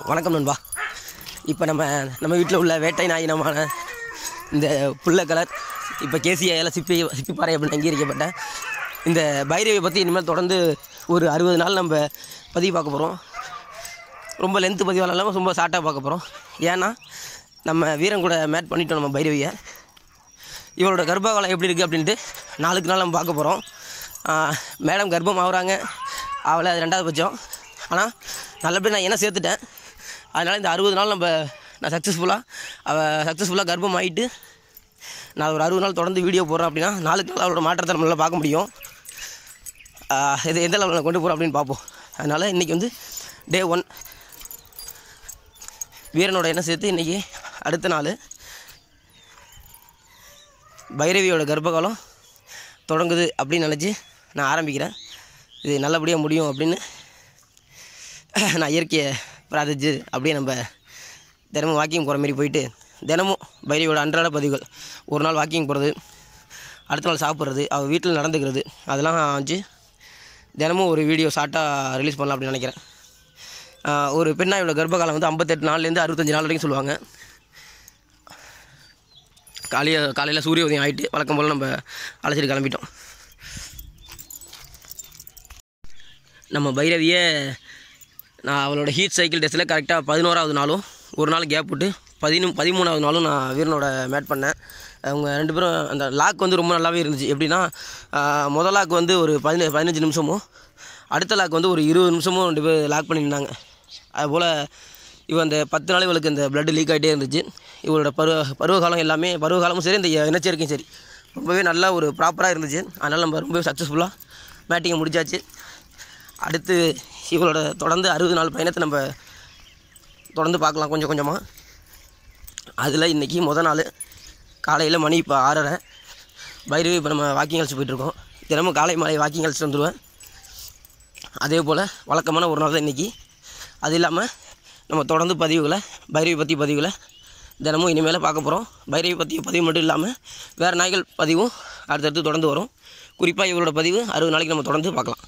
வணக்கம் நண்பா இப்போ நம்ம நம்ம வீட்டில் உள்ள வேட்டை நாய் இனமான இந்த புல்ல கலர் இப்போ கேசியால் சிப்பி சிப்பிப்பாறை அப்படின்னு அங்கீகரிக்கப்பட்ட இந்த பைரவியை பற்றி இனிமேல் தொடர்ந்து ஒரு அறுபது நாள் நம்ம பதிவு பார்க்க போகிறோம் ரொம்ப லென்த்து பதிவாக இல்லாமல் ரொம்ப ஷார்ட்டாக பார்க்க போகிறோம் ஏன்னா நம்ம வீரன் கூட மேட் பண்ணிட்டோம் நம்ம பைரவியை இவளோட கர்ப்பகாலம் எப்படி இருக்குது அப்படின்ட்டு நாளுக்கு நாள் நம்ம பார்க்க போகிறோம் மேடம் கர்ப்பம் ஆகுறாங்க அவளை அது ரெண்டாவது பட்சம் ஆனால் நல்லபடியாக நான் என்ன சேர்த்துட்டேன் அதனால் இந்த அறுபது நாள் நம்ம நான் சக்ஸஸ்ஃபுல்லாக அவள் சக்ஸஸ்ஃபுல்லாக கர்ப்பம் ஆகிட்டு நான் ஒரு அறுபது நாள் தொடர்ந்து வீடியோ போடுறேன் அப்படின்னா நாளுக்கு நாள் அவளோட மாற்றத்தை நம்மளால் பார்க்க முடியும் ஆஹ் இது எந்த லெவலில் கொண்டு போகிறோம் அப்படின்னு பார்ப்போம் அதனால் இன்றைக்கி வந்து டே ஒன் வீரனோட எண்ணெய் சேர்த்து இன்றைக்கி அடுத்த நாள் பைரவியோட கர்ப்பகாலம் தொடங்குது அப்படின்னு நினச்சி நான் ஆரம்பிக்கிறேன் இது நல்லபடியாக முடியும் அப்படின்னு நான் இயற்கையை பிரார்த்திச்சு அப்படியே நம்ம தினமும் வாக்கிங் போகிற மாதிரி போயிட்டு தினமும் பைரவியோட அன்றாட பதிவுகள் ஒரு நாள் வாக்கிங் போகிறது அடுத்த நாள் சாப்பிட்றது அவள் வீட்டில் நடந்துக்கிறது அதெல்லாம் வச்சு தினமும் ஒரு வீடியோ ஷார்ட்டாக ரிலீஸ் பண்ணலாம் அப்படின்னு நினைக்கிறேன் ஆஹ் ஒரு பெண்ணாயோட கர்ப்பகாலம் வந்து ஐம்பத்தெட்டு நாள்லேருந்து அறுபத்தஞ்சு நாள் வரைக்கும் சொல்லுவாங்க காலையில் காலையில் சூரிய உதயம் ஆகிட்டு வழக்கம் போல் நம்ம அழைச்சிட்டு கிளம்பிட்டோம் நம்ம பைரவியை நான் அவளோட ஹீட் சைக்கிள் டெஸ்ட்டில் கரெக்டாக பதினோராவது நாளும் ஒரு நாள் கேப் விட்டு பதினு பதிமூணாவது நாளும் நான் வீரனோட மேட் பண்ணேன் அவங்க ரெண்டு பேரும் அந்த லாக் வந்து ரொம்ப நல்லாவே இருந்துச்சு எப்படின்னா ஆஹ், முதல் லாக் வந்து ஒரு பதினஞ்சு பதினஞ்சு நிமிஷமும் அடுத்த லாக் வந்து ஒரு இருபது நிமிஷமும் ரெண்டு பேர் லாக் பண்ணியிருந்தாங்க அதுபோல் இவன் அந்த பத்து நாள் இவளுக்கு இந்த blood லீக் ஆகிட்டே இருந்துச்சு இவளோட பருவ பருவகாலம் எல்லாமே பருவகாலமும் சரி இந்த இனச்சேர்க்கையும் சரி ரொம்பவே நல்லா ஒரு ப்ராப்பராக இருந்துச்சு அதனால் நம்ம ரொம்பவே சக்ஸஸ்ஃபுல்லாக மேட்டிங்கை முடிச்சாச்சு அடுத்து இவளோட தொடர்ந்து அறுபது நாள் பயணத்தை நம்ம தொடர்ந்து பார்க்கலாம் கொஞ்சம் கொஞ்சமாக அதில் இன்றைக்கி முத நாள் காலையில் மணி இப்போ ஆறரை பைரவி இப்போ நம்ம வாக்கிங் அழைச்சி போயிட்டுருக்கோம் தினமும் காலை மாலை வாக்கிங் அழைச்சிட்டு வந்துடுவேன் அதே போல் வழக்கமான ஒரு நாள் தான் இன்றைக்கி அது இல்லாமல் நம்ம தொடர்ந்து பதிவுகளை பைரவி பற்றி பதிவுகளை தினமும் இனிமேல் பார்க்க போகிறோம் பைரவி பற்றிய பதிவு மட்டும் இல்லாமல் வேறு நாய்கள் பதிவும் அடுத்தடுத்து தொடர்ந்து வரும் குறிப்பாக இவரோட பதிவு அறுபது நாளைக்கு நம்ம தொடர்ந்து பார்க்கலாம்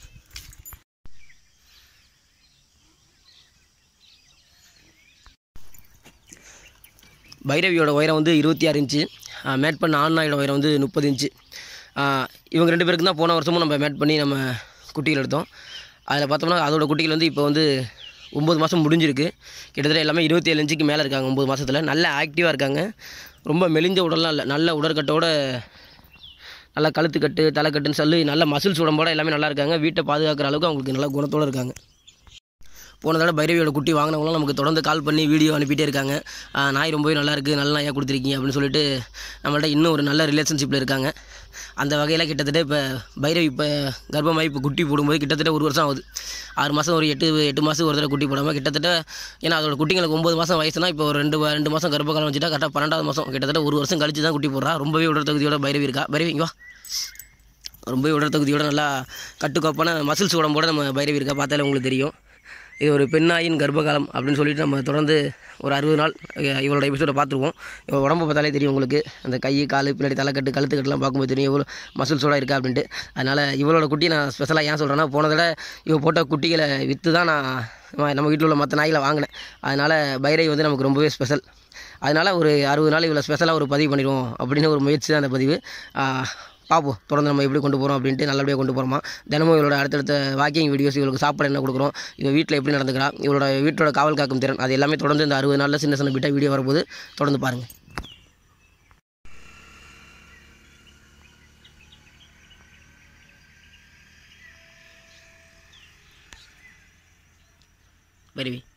பைரவியோட உயரம் வந்து இருபத்தி ஆறு இன்ச்சு மேட் பண்ண ஆண்நாயோட உயரம் வந்து முப்பது இன்ச்சு ஆஹ் இவங்க ரெண்டு பேருக்கு தான் போன வருஷமும் நம்ம மேட் பண்ணி நம்ம குட்டிகள் எடுத்தோம் அதில் பார்த்தோம்னா அதோட குட்டிகள் வந்து இப்போ வந்து ஒம்பது மாதம் முடிஞ்சிருக்கு கிட்டத்தட்ட எல்லாமே இருபத்தி ஏழு இன்ச்சுக்கு மேலே இருக்காங்க ஒம்பது மாதத்தில் நல்ல ஆக்டிவாக இருக்காங்க ரொம்ப மெலிஞ்ச உடல்லாம் இல்லை நல்ல உடற்கட்டோட நல்லா கழுத்துக்கட்டு தலைக்கட்டுன்னு சொல்லி நல்ல மசில்ஸ் உடம்போட எல்லாமே நல்லா இருக்காங்க வீட்டை பாதுகாக்கிற அளவுக்கு அவங்களுக்கு நல்ல குணத்தோடு இருக்காங்க போன தடவை பைரவியோட குட்டி வாங்கினவங்களாம் நமக்கு தொடர்ந்து கால் பண்ணி வீடியோ அனுப்பிட்டே இருக்காங்க ஆஹ் நாய் ரொம்பவே நல்லா இருக்குது நல்ல நாயாக கொடுத்துருக்கீங்க அப்படின்னு சொல்லிட்டு நம்மள்ட்ட இன்னும் ஒரு நல்ல ரிலேஷன்ஷிப்பில் இருக்காங்க அந்த வகையில் கிட்டத்தட்ட இப்போ பைரவி இப்போ கர்ப்பமாகி இப்போ குட்டி போடும்போது கிட்டத்தட்ட ஒரு வருஷம் ஆகுது ஆறு மாதம் ஒரு எட்டு எட்டு மாதம் ஒரு தடவை குட்டி போடாமல் கிட்டத்தட்ட ஏன்னா அதோட குட்டிங்களுக்கு ஒம்பது மாதம் வயசுனா இப்போ ஒரு ரெண்டு வா- ரெண்டு மாதம் கர்ப்பகாலம் வச்சுட்டா கரெக்டாக பன்னெண்டாவது மாதம் கிட்டத்தட்ட ஒரு வருஷம் கழிச்சு தான் குட்டி போடுறா ரொம்பவே உடல் தகுதியோட பைரவி இருக்கா பைரவி இங்க வா ரொம்பவே உடல் தகுதியோட நல்லா கட்டுக்கோப்பான மசில்ஸ் உடம்போட நம்ம பைரவி இருக்கா பார்த்தாலே உங்களுக்கு தெரியும் இது ஒரு பெண்ணாயின் கர்ப்பகாலம் அப்படின்னு சொல்லிட்டு நம்ம தொடர்ந்து ஒரு அறுபது நாள் அஹ், இவளோட எபிசோட பார்த்துருவோம் இவள் உடம்பு பார்த்தாலே தெரியும் உங்களுக்கு அந்த கை கால் பின்னாடி தலைக்கட்டு கழுத்துக்கட்டுலாம் பார்க்கும்போது தெரியும் இவ்வளோ மசில்ஸோட இருக்கா அப்படின்ட்டு அதனால் இவளோட குட்டி நான் ஸ்பெஷலாக ஏன் சொல்கிறேன்னா போன தடவை இவ போட்ட குட்டிகளை விற்று தான் நான் நம்ம- நம்ம வீட்டில் உள்ள மற்ற நாய்களை வாங்கினேன் அதனால் பைரவி வந்து நமக்கு ரொம்பவே ஸ்பெஷல் அதனால் ஒரு அறுபது நாள் இவ்வளோ ஸ்பெஷலாக ஒரு பதிவு பண்ணிடுவோம் அப்படின்னு ஒரு முயற்சி தான் அந்த பதிவு ஆஹ், பார்ப்போம் தொடர்ந்து நம்ம எப்படி கொண்டு போகிறோம் அப்படின்ட்டு நல்லபடியாக கொண்டு போகிறோமா தினமும் இவளோட அடுத்தடுத்த வாக்கிங் வீடியோஸ் இவளுக்கு சாப்பாடு என்ன கொடுக்குறோம் இவள் வீட்டில் எப்படி நடந்துக்கிறா இவளோட வீட்டோட காவல் காக்கும் திறன் அது எல்லாமே தொடர்ந்து இந்த அறுபது நாளில் சின்ன சின்ன பிட்டாக வீடியோ வரும்போது தொடர்ந்து பாருங்கள் பைரவி